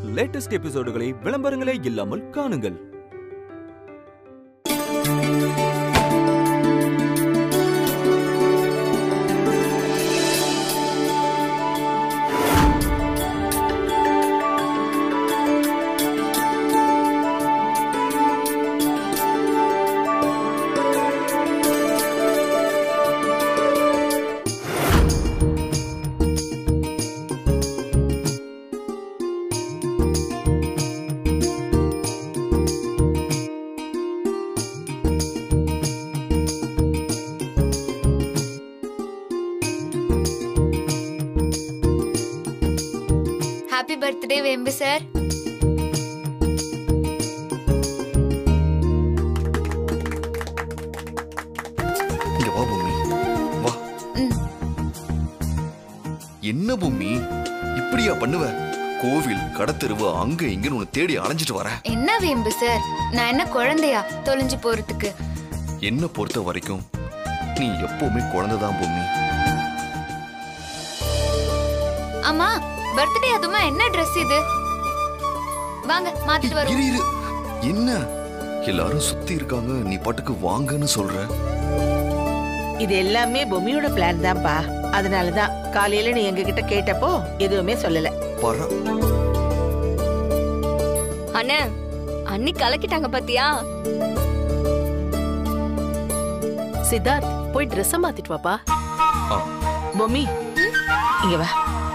Latest எபிசோடுகளை விளம்பரங்களே இல்லாமல் காணுங்கள் happy birthday வேம்பு சார் இங்க வா பூமி வா ம். என்ன பூமி இப்படியா பண்ணுவ கோவில் கடத்தெருவு அங்க இங்கன்னு உன்னை தேடி அலைஞ்சிட்டு வர என்ன வேம்பு சார் நான் என்ன குழந்தையா தொலைஞ்சு போறதுக்கு என்ன பொறுத்த வரைக்கும் நீ எப்பவுமே குழந்தைதான் பூமி அம்மா பர்த்டே அதுமா என்ன Dress இது வாங்க மாத்திட்டு இரு வருவோம் இரு என்ன எல்லாரும் சுத்தி இருக்காங்க நீ பாட்டுக்கு வாங்கன்னு சொல்ற இது எல்லாமே பொம்மியோட பிளான் தான்ப்பா அதனாலதான் காலையில நீ எங்க கிட்ட கேட்டப்போ எதுவுமே சொல்லல பர அண்ணே அண்ணி கலக்கிட்டாங்க பாத்தியா சித்தார்த் போய் ட்ரெஸ் மாத்திட்டு வாப்பா ஆ. பொம்மி இங்க வா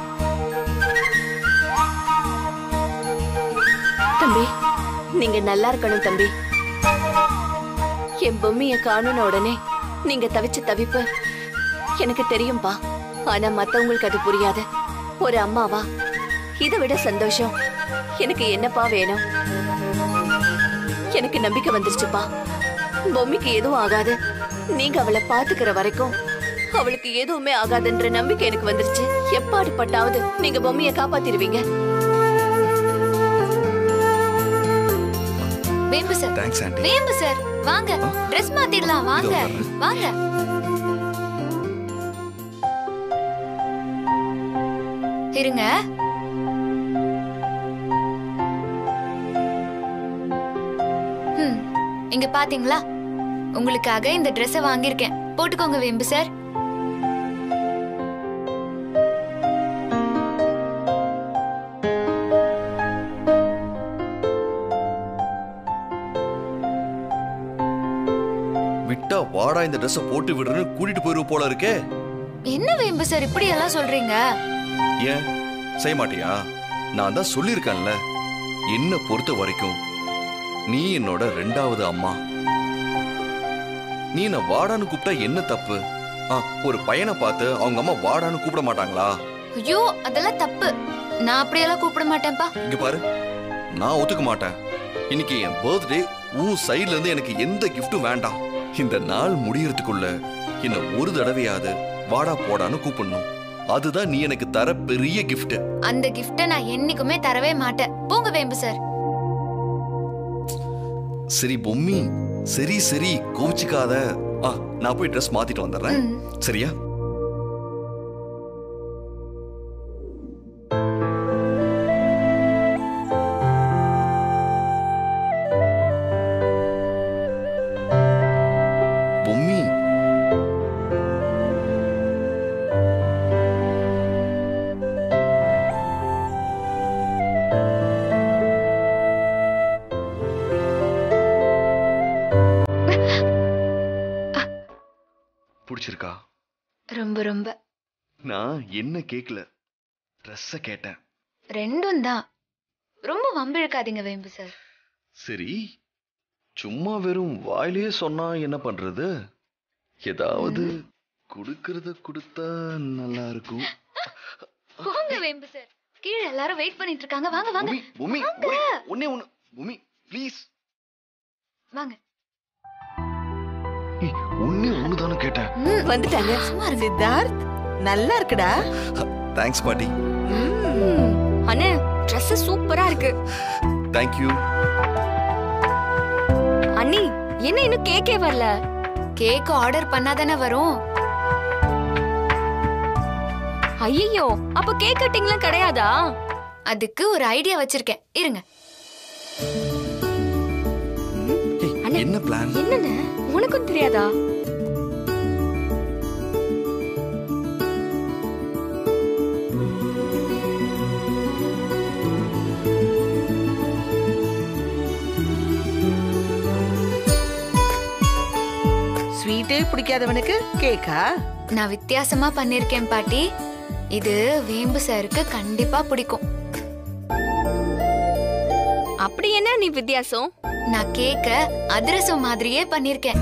தம்பி நீங்க நல்லா இருக்கணும் தம்பி என் பொம்மைய காணுன உடனே நீங்க தவிச்ச தவிப்பு எனக்கு தெரியும்பா ஆனா மத்தவங்களுக்கு அது புரியாது ஒரு அம்மாவா இதை விட சந்தோஷம் எனக்கு என்னப்பா வேணும் எனக்கு நம்பிக்கை வந்துருச்சுப்பா பொம்மைக்கு எதுவும் ஆகாது நீங்க அவளை பாத்துக்கிற வரைக்கும் அவளுக்கு எதுவுமே ஆகாதுன்ற நம்பிக்கை எனக்கு வந்துருச்சு எப்பாடு பட்டாவது நீங்க பொம்மைய காப்பாத்திருவீங்க வேம்பு சார் தேங்க்ஸ் ஆண்டி வேம்பு சார் வாங்க Dress மாத்திடலாம் வாங்க இதோ வரேன். வாங்க இருங்க ஹம், இங்க பாத்தீங்களா உங்களுக்காக இந்த Dress-அ வாங்கியிருக்கேன் போட்டுக்கோங்க வேம்பு சார் விட்டா வாடா இந்த ட்ரெஸ் போட்டு விடுறேன்னு கூட்டிட்டு போயிருவ போல இருக்கே என்ன வேம்பு சார் இப்படி எல்லாம் சொல்றீங்க ஏன் செய்ய மாட்டியா நான் தான் சொல்லியிருக்கேன்ல என்ன பொறுத்த வரைக்கும் நீ என்னோட ரெண்டாவது அம்மா நீ என்ன வாடான்னு கூப்பிட்டா என்ன தப்பு ஆ, ஒரு பையனை பார்த்து அவங்க அம்மா வாடான்னு கூப்பிட மாட்டாங்களா ஐயோ அதெல்லாம் தப்பு நான் அப்படியெல்லாம் கூப்பிட மாட்டேன்ப்பா இங்க பாரு நான் ஒத்துக்க மாட்டேன் இன்னைக்கு என் பர்த்டே உன் சைடுல இருந்து எனக்கு எந்த கிஃப்ட்டும் வேண்டாம் இந்த நாள் முடியறதுக்குள்ள என்ன ஒரு தடவையாவது வாடா போடான்னு கூப்பிடணும் அதுதான் நீ எனக்கு தர பெரிய கிஃப்ட் அந்த கிஃப்ட நான் என்னைக்குமே தரவே மாட்டேன் போங்க வேம்பு சார் சரி பொம்மி சரி சரி கோவிச்சுக்காத ஆ நான் போய் ட்ரெஸ் மாத்திட்டு வந்துடுறேன் ம். சரியா பொம்மி பிடிச்சிருக்கா ரொம்ப ரொம்ப நான் என்ன கேக்கல ட்ரெஸ்ஸ கேட்டேன் ரெண்டும் தான் ரொம்ப வம்பிழுக்காதீங்க வேம்பு சார் சரி சும்மா வெறும் வாயிலேயே சொன்னா என்ன பண்றது ஏதாவது கொடுக்கறத கொடுத்தா நல்லா இருக்கும் போங்க வேம்பு சார் கீழே எல்லாரும் வெயிட் பண்ணிட்டு இருக்காங்க வாங்க வாங்க பூமி பூமி வாங்க. ஒரே- ஒண்ணே ஒண்ணு பூமி ப்ளீஸ் வாங்க ஒண்ணே ஒண்ணு தானே கேட்டேன் ம், வந்துட்டாங்க சும்மா இருங்க சித்தார்த் நல்லா இருக்குடா தேங்க்ஸ் பாட்டி ம். அண்ணே Dress சூப்பரா இருக்கு தேங்க்யூ அண்ணி என்ன இன்னும் கேக்கே வரல கேக் ஆர்டர் பண்ணாதானே வரும் ஐயோ அப்ப கேக் கட்டிங்லாம் கிடையாதா அதுக்கு ஒரு ஐடியா வச்சிருக்கேன் இருங்க ஏய், என்ன பிளான் என்னன்னு உனக்கும் தெரியாதா ஸ்வீட்டே பிடிக்காதவனுக்கு கேக்கா நான் வித்தியாசமா பண்ணிருக்கேன் பாட்டி இது வேம்பு சாருக்கு கண்டிப்பா பிடிக்கும் அப்படி என்ன நீ வித்தியாசம் நான் கேக்க அதிரசம் மாதிரியே பண்ணிருக்கேன்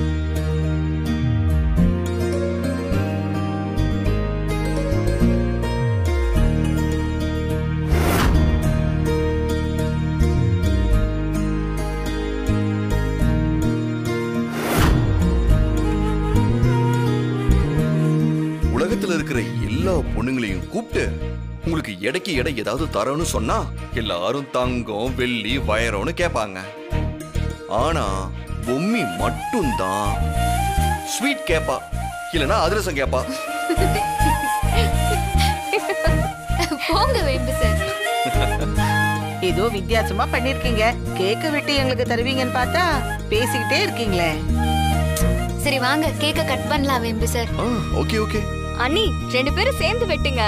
உலகத்துல இருக்கிற எல்லா பொண்ணுங்களையும் கூப்பிட்டு உங்களுக்கு எடைக்கு எடை ஏதாவது தரணும்னு சொன்னா எல்லாரும் தங்கம் வெள்ளி வயரம்னு கேட்பாங்க ஆனா பொம்மி மட்டும்தான் ஸ்வீட் கேப்பா இல்லனா அதிரசம் கேப்பா போங்க வேம்பு சார் ஏதோ வித்தியாசமா பண்ணிருக்கீங்க கேக்க விட்டு எங்களுக்கு தருவீங்கன்னு பார்த்தா பேசிக்கிட்டே இருக்கீங்களே சரி வாங்க கேக்க கட் பண்ணலாம் வேம்பு சார் ஓகே ஓகே அண்ணி ரெண்டு பேரும் சேர்ந்து வெட்டுங்க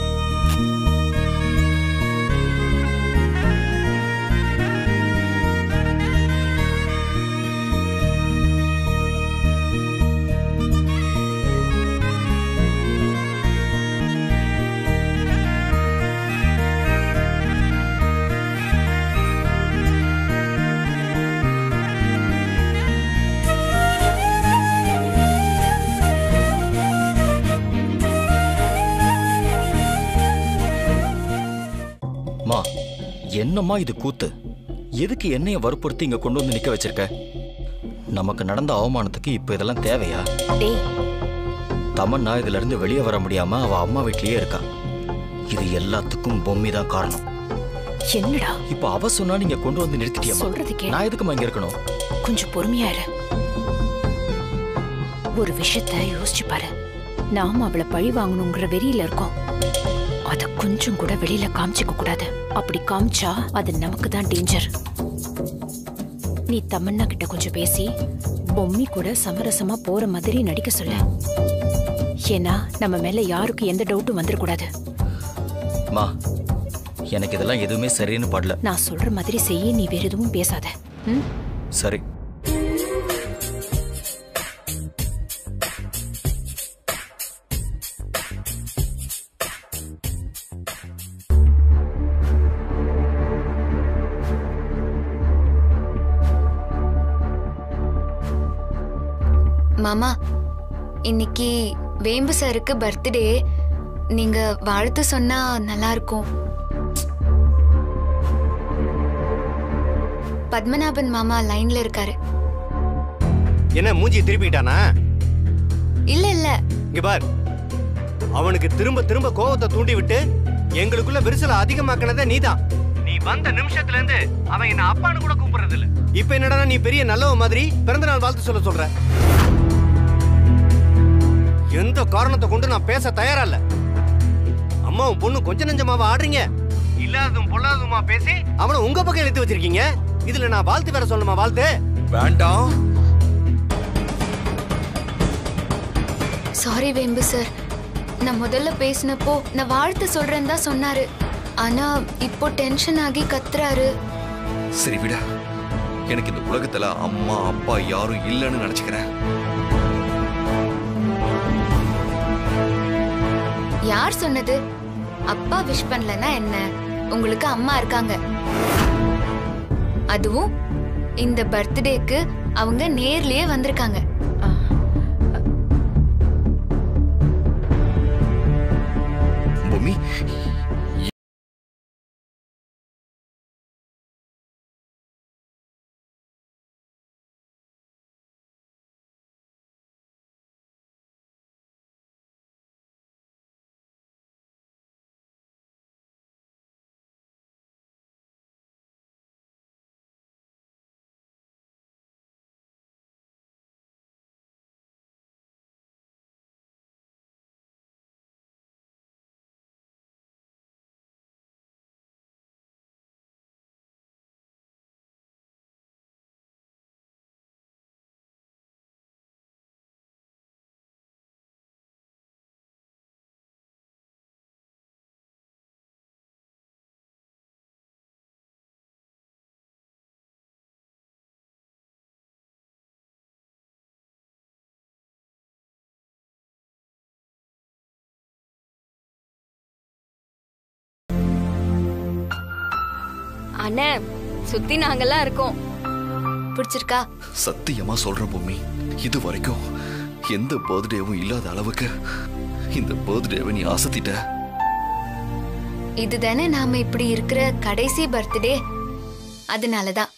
மா என்னம்மா இது கூத்து எதுக்கு என்னைய வற்புறுத்தி இங்க கொண்டு வந்து நிக்க வச்சிருக்க நமக்கு நடந்த அவமானத்துக்கு இப்ப இதெல்லாம் தேவையா டேய் தமன்னா இதுல இருந்து வெளியே வர முடியாம அவ அம்மா வீட்லயே இருக்கா இது எல்லாத்துக்கும் பொம்மி தான் காரணம் என்னடா இப்ப அவ சொன்னா நீங்க கொண்டு வந்து நிறுத்திட்டியம்மா சொல்றது கேளு. நான் எதுக்குமா இங்க இருக்கணும் கொஞ்சம் பொறுமையா இரு ஒரு விஷயத்த யோசிச்சு பாரு நாம அவளை பழி வாங்கணுங்கிற வெறியில இருக்கோம் அத கொஞ்சம் கூட வெளியில காமிச்சுக்க கூடாது அப்படி காமிச்சா அது நமக்கு தான் டேஞ்சர் நீ தமன்னா கிட்ட கொஞ்சம் பேசி பொம்மி கூட சமரசமா போற மாதிரி நடிக்க சொல்ல ஏன்னா நம்ம மேல யாருக்கும் எந்த டவுட்டும் வந்துடக்கூடாது மா எனக்கு இதெல்லாம் எதுவுமே சரின்னு படல நான் சொல்ற மாதிரி செய்ய நீ வேற எதுவும் பேசாத ம் சரி மாமா இன்னைக்கு வேம்பு சாருக்கு பர்த்டே நீங்க வாழ்த்து சொன்னா நல்லா இருக்கும் பத்மநாபன் மாமா லைன்ல இருக்காரு என்ன மூஞ்சி திருப்பிட்டானா இல்ல இல்ல இங்க பார் அவனுக்கு திரும்ப திரும்ப கோவத்தை தூண்டி விட்டு எங்களுக்குள்ள விரிசல அதிகமாக்கினதே நீதான் நீ வந்த நிமிஷத்துல இருந்து அவன் என்ன அப்பான்னு கூட கூப்பிடுறது இல்ல இப்ப என்னடா நீ பெரிய நல்லவ மாதிரி பிறந்த நாள் வாழ்த்து சொல்ல சொல்ற எந்த காரணத்தை கொண்டு நான் பேச தயாரா இல்ல அம்மாவும் பொண்ணு கொஞ்ச நெஞ்சமாவா ஆடுறீங்க இல்லாததும் பொல்லாததுமா பேசி அவனை உங்க பக்கம் இழுத்து வச்சிருக்கீங்க இதுல நான் வாழ்த்து வேற சொல்லணுமா வாழ்த்து வேண்டாம் சாரி வேம்பு சார் நான் முதல்ல பேசினப்போ நான் வாழ்த்து சொல்றேன்னு தான் சொன்னாரு ஆனா இப்போ டென்ஷன் ஆகி கத்துறாரு சரி விட எனக்கு இந்த உலகத்துல அம்மா அப்பா யாரும் இல்லைன்னு நினைச்சுக்கிறேன் யார் சொன்னது அப்பா விஷ் பண்ணலன்னா என்ன உங்களுக்கு அம்மா இருக்காங்க அதுவும் இந்த பர்த்டேக்கு அவங்க நேர்லயே வந்திருக்காங்க பொம்மி அண்ணே சுத்தி நாங்கெல்லாம் இருக்கோம் பிடிச்சிருக்கா சத்தியமா சொல்றேன் பூமி இது வரைக்கும் எந்த பர்த்டேவும் இல்லாத அளவுக்கு இந்த பர்த்டேவை நீ ஆசத்திட்ட இதுதானே நாம இப்படி இருக்கிற கடைசி பர்த்டே அதனாலதான்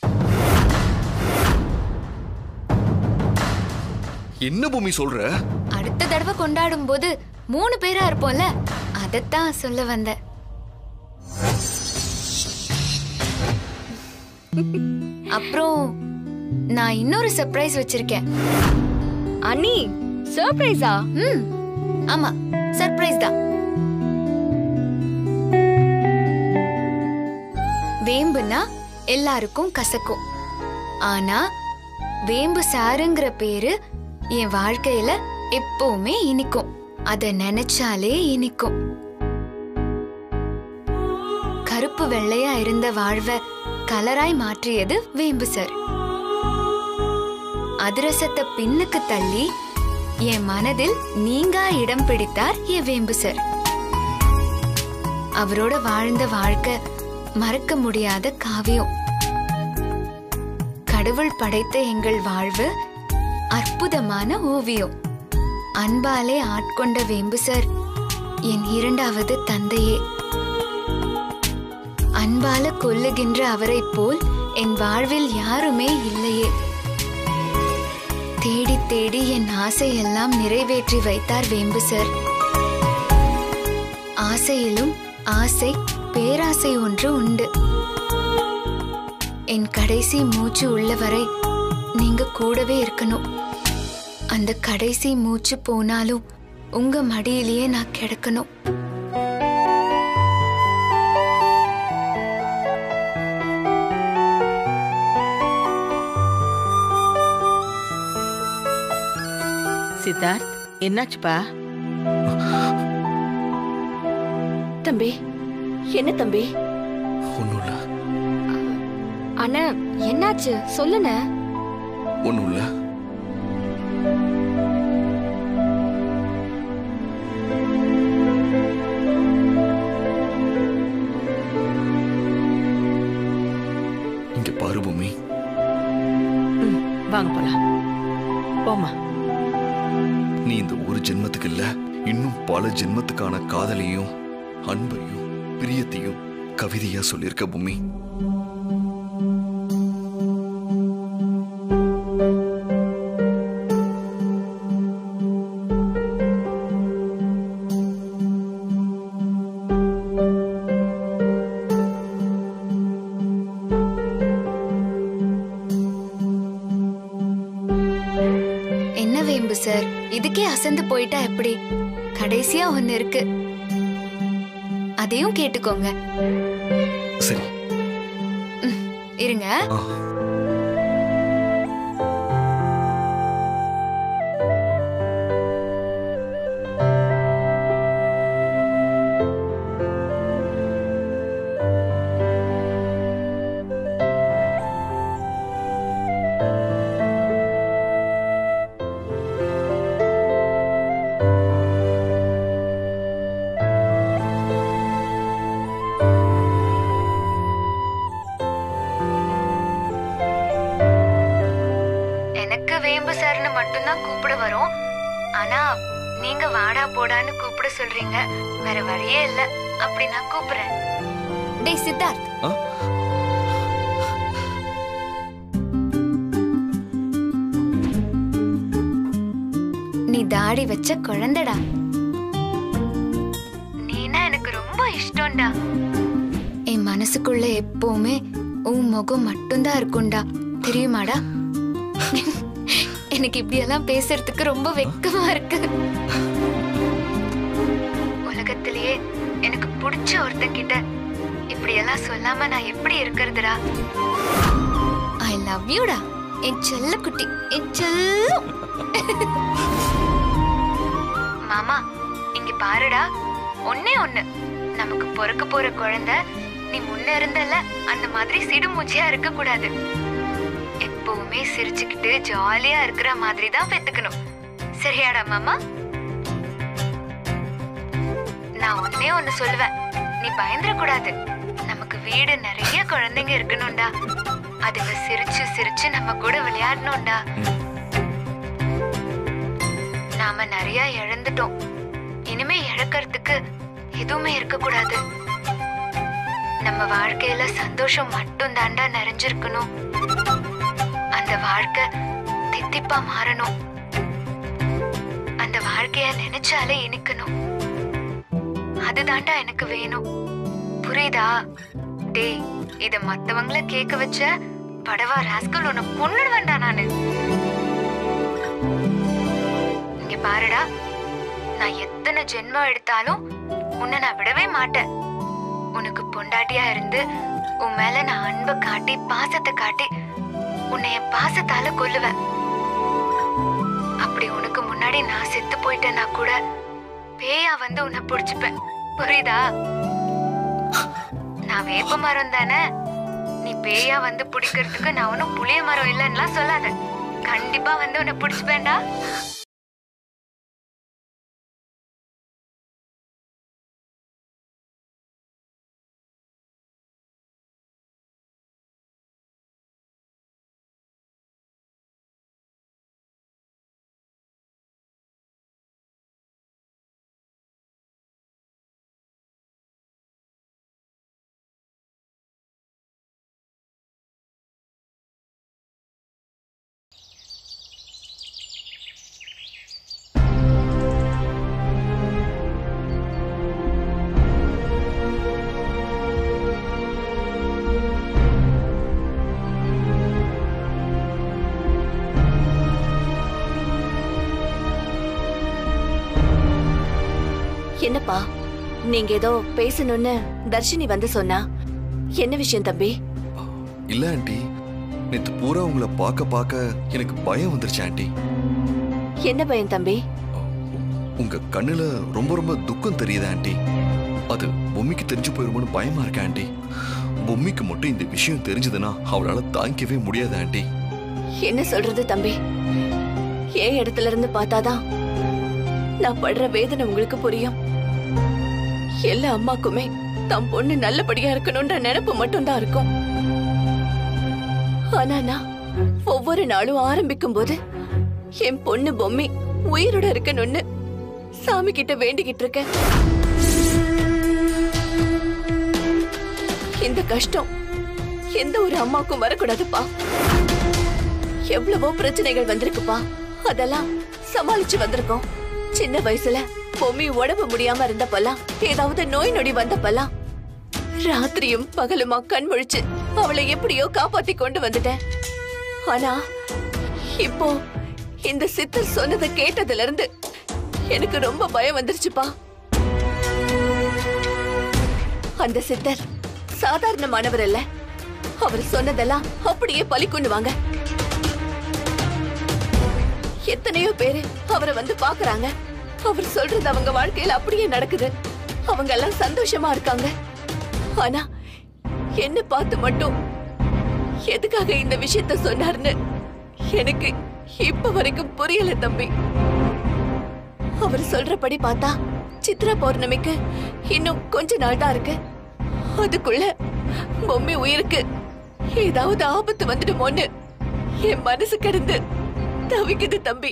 என்ன பூமி சொல்ற அடுத்த தடவை கொண்டாடும் போது மூணு பேரா இருப்போம்ல அதைத்தான் சொல்ல வந்தேன் அப்புறம் நான் இன்னொரு சர்ப்ரைஸ் வச்சிருக்கேன் அண்ணி சர்ப்ரைஸா ம் ஆமா சர்ப்ரைஸ் தான் வேம்புனா எல்லாருக்கும் கசக்கும் ஆனா வேம்பு சாருங்கிற பேரு என் வாழ்க்கையில எப்பவுமே இனிக்கும் அத நினைச்சாலே இனிக்கும் கருப்பு வெள்ளையா இருந்த வாழ்வ கலராய் மாற்றியது வேம்பு சார் அதிரசத்தை பின்னுக்கு தள்ளி என் மனதில் நீங்கா இடம் பிடித்தார் என் வேம்பு சார் அவரோட வாழ்ந்த வாழ்க்கை மறக்க முடியாத காவியம் கடவுள் படைத்த எங்கள் வாழ்வு அற்புதமான ஓவியம் அன்பாலே ஆட்கொண்ட வேம்பு சார் என் இரண்டாவது தந்தையே அன்பால கொல்லுகின்ற அவரைப் போல் என் வாழ்வில் யாருமே இல்லையே தேடி தேடி என் ஆசையெல்லாம் நிறைவேற்றி வைத்தார் வேம்பு சார் ஆசையிலும் ஆசை பேராசை ஒன்று உண்டு என் கடைசி மூச்சு உள்ளவரை நீங்க கூடவே இருக்கணும் அந்த கடைசி மூச்சு போனாலும் உங்க மடியிலேயே நான் கிடக்கணும் சித்தார்த் என்னாச்சுப்பா தம்பி என்ன தம்பி ஒண்ணும் இல்ல அண்ணா என்னாச்சு சொல்லுண்ணே ஒண்ணும் இல்ல இங்க பாரு பூமி ம், வாங்க போலாம் போமா நீ இந்த ஒரு ஜென்மத்துக்கு இல்ல இன்னும் பல ஜென்மத்துக்கான காதலையும் அன்பையும் பிரியத்தையும் கவிதையா சொல்லியிருக்க பூமி என்ன வேம்பு சார் இதுக்கே அசந்து போயிட்டா எப்படி கடைசியா ஒண்ணு இருக்கு அதையும் கேட்டுக்கோங்க சரி இருங்க ஆ. எனக்கு வேம்பு சார்னு மட்டும்தான் கூப்பிட வரும் ஆனா நீங்க வாடா போடான்னு கூப்பிட சொல்றீங்க வேற வழியே இல்ல அப்படி நான் கூப்பிடுறேன் டேய் சித்தார்த் ஆ? நீ தாடி வச்ச குழந்தைடா நீனா எனக்கு ரொம்ப இஷ்டம்டா என் மனசுக்குள்ள எப்பவுமே உன் முகம் மட்டும்தான் இருக்கும்டா தெரியுமாடா எனக்கு இப்படியெல்லாம் பேசுறதுக்கு ரொம்ப வெக்கமா இருக்கு உலகத்திலேயே எனக்கு பிடிச்ச ஒருத்தங்கிட்ட இப்படியெல்லாம் சொல்லாம நான் எப்படி இருக்கிறதுடா ஐ லவ் யூடா என் செல்ல குட்டி என் செல்லம் மாமா இங்க பாருடா ஒண்ணே ஒண்ணு நமக்கு பொறுக்க போற குழந்தை நீ முன்ன இருந்தல அந்த மாதிரி சிடுமூச்சியா இருக்க கூடாது எப்பவுமே சிரிச்சுக்கிட்டு ஜாலியா இருக்கிற மாதிரி தான் பெத்துக்கணும் சரியாடா மாமா நான் ஒன்னே ஒண்ணு சொல்லுவேன் நீ பயந்துட கூடாது நமக்கு வீடு நிறைய குழந்தைங்க இருக்கணும்டா அதுங்க சிரிச்சு சிரிச்சு நம்ம கூட விளையாடணும்டா நாம நிறைய இழந்துட்டோம் இனிமே இழக்கிறதுக்கு எதுவுமே இருக்க கூடாது நம்ம வாழ்க்கையில சந்தோஷம் மட்டும் தாண்டா நிறைஞ்சிருக்கணும் அந்த வாழ்க்கை தித்திப்பா மாறணும் அந்த வாழ்க்கைய நினைச்சாலே இனிக்கணும் அதுதாண்டா எனக்கு வேணும் புரியுதா டேய் இத மத்தவங்கள கேட்க வச்ச படவா ராஸ்கல் உன்னை கொன்னுடுவேன்டா நானு இங்க பாருடா நான் எத்தனை ஜென்மம் எடுத்தாலும் உன்னை நான் விடவே மாட்டேன் உனக்கு பொண்டாட்டியா இருந்து உன் மேல நான் அன்பை காட்டி பாசத்தை காட்டி உன்னை என் பாசத்தால கொல்லுவேன் அப்படி உனக்கு முன்னாடி நான் செத்து போயிட்டேன்னா கூட பேயா வந்து உன்னை புடிச்சுப்பேன் புரியுதா நான் வேப்ப மரம் தானே நீ பேயா வந்து பிடிக்கிறதுக்கு நான் ஒன்னும் புளிய மரம் இல்லைன்னுலாம் சொல்லாத கண்டிப்பா வந்து உன்னை பிடிச்சுப்பேன்டா என்னப்பா நீங்க ஏதோ பேசணும்னு தர்ஷினி வந்து சொன்னா என்ன விஷயம் தம்பி இல்ல ஆண்டி நேத்து பூரா உங்களை பார்க்க பார்க்க எனக்கு பயம் வந்துருச்சு ஆண்டி என்ன பயம் தம்பி உங்க கண்ணுல ரொம்ப ரொம்ப துக்கம் தெரியுது ஆண்டி அது பொம்மிக்கு தெரிஞ்சு போயிருமோன்னு பயமா இருக்கு ஆண்டி பொம்மிக்கு மட்டும் இந்த விஷயம் தெரிஞ்சதுன்னா அவளால தாங்கிக்கவே முடியாது ஆண்டி என்ன சொல்றது தம்பி ஏன் இடத்துல இருந்து பார்த்தாதான் நான் படுற வேதனை உங்களுக்கு புரியும் எல்லா அம்மாக்குமே தம் பொண்ணு நல்லபடியா இருக்கணும்ன்ற நினைப்பு மட்டும்தான் இருக்கும் ஆனா நான் ஒவ்வொரு நாளும் ஆரம்பிக்கும் போது என் பொண்ணு பொம்மி உயிரோட இருக்கணும்னு சாமி கிட்ட வேண்டிக்கிட்டு இருக்கேன் இந்த கஷ்டம் எந்த ஒரு அம்மாக்கும் வரக்கூடாதுப்பா எவ்வளவோ பிரச்சனைகள் வந்திருக்குப்பா அதெல்லாம் சமாளிச்சு வந்திருக்கோம் சின்ன வயசுல பொம்மி உடம்பு முடியாம இருந்தப்பெல்லாம் ஏதாவது நோய் நொடி வந்தப்பெல்லாம் ராத்திரியும் பகலுமா கண் முழிச்சு அவளை எப்படியோ காப்பாத்தி கொண்டு வந்துட்டேன் ஆனா இப்போ இந்த சித்தர் சொன்னதை கேட்டதுல இருந்து எனக்கு ரொம்ப பயம் வந்துருச்சுப்பா அந்த சித்தர் சாதாரணமானவர் இல்ல அவர் சொன்னதெல்லாம் அப்படியே பலிக்கொண்டுவாங்க எத்தனையோ பேரு அவரை வந்து பாக்குறாங்க அவர் சொல்றது அவங்க வாழ்க்கையில அப்படியே நடக்குது அவங்க எல்லாம் சந்தோஷமா இருக்காங்க ஆனா என்ன பார்த்து மட்டும் எதுக்காக இந்த விஷயத்த சொன்னார்னு எனக்கு இப்ப வரைக்கும் புரியல தம்பி அவர் சொல்றபடி பார்த்தா சித்ரா பௌர்ணமிக்கு இன்னும் கொஞ்ச நாள் தான் இருக்கு அதுக்குள்ள பொம்மை உயிருக்கு ஏதாவது ஆபத்து வந்துடுமோன்னு என் மனசு கிடந்து தவிக்குது தம்பி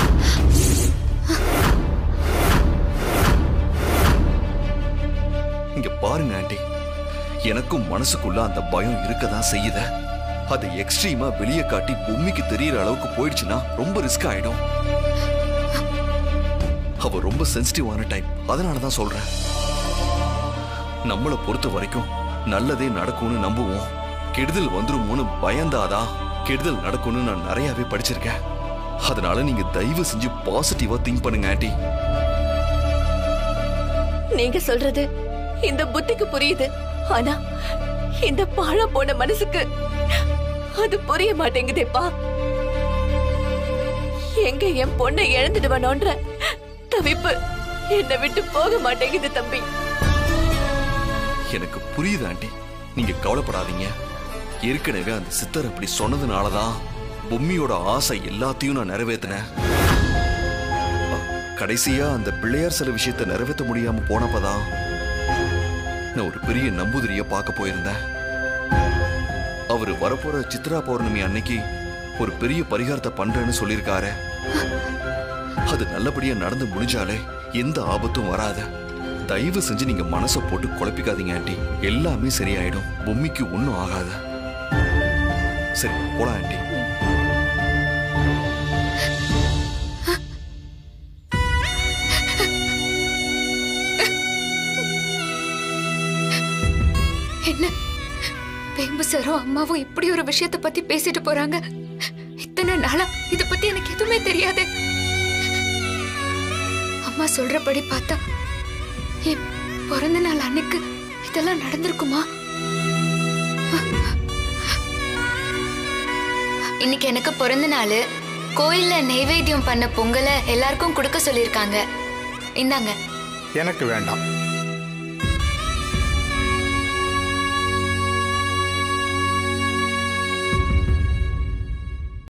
இங்க பாருங்க ஆண்டி எனக்கும் மனசுக்குள்ள அந்த பயம் இருக்கதான் செய்யுத அதை எக்ஸ்ட்ரீமா வெளியே காட்டி பொம்மிக்கு தெரியற அளவுக்கு போயிடுச்சுன்னா ரொம்ப ரிஸ்க் ஆயிடும் அவ ரொம்ப சென்சிட்டிவான டைப் அதனால தான் சொல்றேன் நம்மளை பொறுத்த வரைக்கும் நல்லதே நடக்கும்னு நம்புவோம் கெடுதல் வந்துருமோன்னு பயந்தாதான் கெடுதல் நடக்கும்னு நான் நிறையவே படிச்சிருக்கேன் அதனால நீங்க தயவு செஞ்சு பாசிட்டிவா திங்க் பண்ணுங்க ஆண்டி நீங்க சொல்றது இந்த புத்திக்கு புரியுது ஆனா இந்த பாழா போன மனசுக்கு அது புரிய மாட்டேங்குதேப்பா எங்க என் பொண்ணை இழந்துடுவனோன்ற தவிப்பு என்னை விட்டு போக மாட்டேங்குது தம்பி எனக்கு புரியுது ஆண்டி நீங்க கவலைப்படாதீங்க ஏற்கனவே அந்த சித்தர் அப்படி சொன்னதுனாலதான் பொம்மியோட ஆசை எல்லாத்தையும் நான் நிறைவேத்தினேன் அ, கடைசியா அந்த பிள்ளையார் சில விஷயத்தை நிறைவேற்ற முடியாம போனப்பதான் நான் ஒரு பெரிய நம்பூதிரிய பார்க்க போயிருந்தேன் அவரு வரப்போற சித்ரா பௌர்ணமி அன்னைக்கு ஒரு பெரிய பரிகாரத்தை பண்றேன்னு சொல்லியிருக்காரு அது நல்லபடியா நடந்து முடிஞ்சாலே எந்த ஆபத்தும் வராது தயவு செஞ்சு நீங்க மனசை போட்டு குழப்பிக்காதீங்க ஆண்டி எல்லாமே சரியாயிடும் பொம்மிக்கு ஒன்றும் ஆகாது சரி போலாம் ஆண்டி என்ன வேம்பு சாரும் அம்மாவும் இப்படி ஒரு விஷயத்தை பத்தி பேசிட்டு போறாங்க இத்தனை நாளா இத பத்தி எனக்கு எதுவுமே தெரியாது அம்மா சொல்றபடி பார்த்தா என் பிறந்த நாள் அன்னைக்கு இதெல்லாம் நடந்திருக்குமா இன்னைக்கு எனக்கு பிறந்த நாள் கோயில்ல நெய்வேத்தியம் பண்ண பொங்கலை எல்லாருக்கும் கொடுக்க சொல்லியிருக்காங்க இந்தாங்க எனக்கு வேண்டாம்